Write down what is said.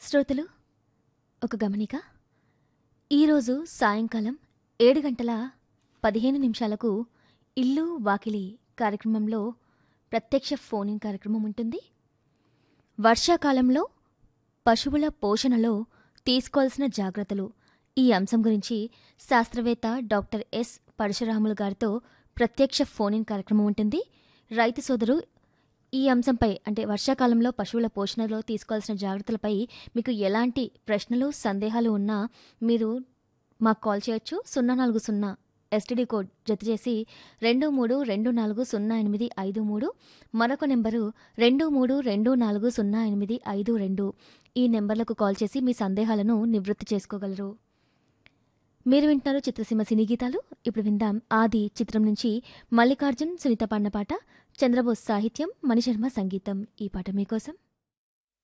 శ్రోతలు ఒక గమనిక ఈరోజు సాయంకాలం ఏడు గంటల పదిహేను నిమిషాలకు ఇల్లు వాకిలి కార్యక్రమంలో ప్రత్యక్ష ఫోన్ ఇన్ కార్యక్రమం ఉంటుంది వర్షాకాలంలో పశువుల పోషణలో తీసుకోవాల్సిన జాగ్రత్తలు ఈ అంశం గురించి శాస్త్రవేత్త డాక్టర్ ఎస్ పరశురాములు గారితో ప్రత్యక్ష ఫోన్ ఇన్ కార్యక్రమం ఉంటుంది రైతు సోదరు ఈ అంశంపై అంటే వర్షాకాలంలో పశువుల పోషణలో తీసుకోవాల్సిన జాగ్రత్తలపై మీకు ఎలాంటి ప్రశ్నలు సందేహాలు ఉన్నా మీరు మాకు కాల్ చేయొచ్చు సున్నా నాలుగు సున్నా ఎస్టీడీ కోడ్ జత చేసి రెండు మూడు రెండు నాలుగు సున్నా ఎనిమిది ఐదు మూడు మరొక నెంబరు రెండు మూడు రెండు నాలుగు సున్నా ఎనిమిది ఐదు రెండు ఈ నెంబర్లకు కాల్ చేసి మీ సందేహాలను నివృత్తి చేసుకోగలరు మీరు వింటున్నారు చిత్రసీమ సినీ గీతాలు ఇప్పుడు విందాం ఆది చిత్రం నుంచి మల్లికార్జున్ సునీత పాడిన పాట చంద్రబోస్ సాహిత్యం మణిశర్మ సంగీతం ఈ పాట మీకోసం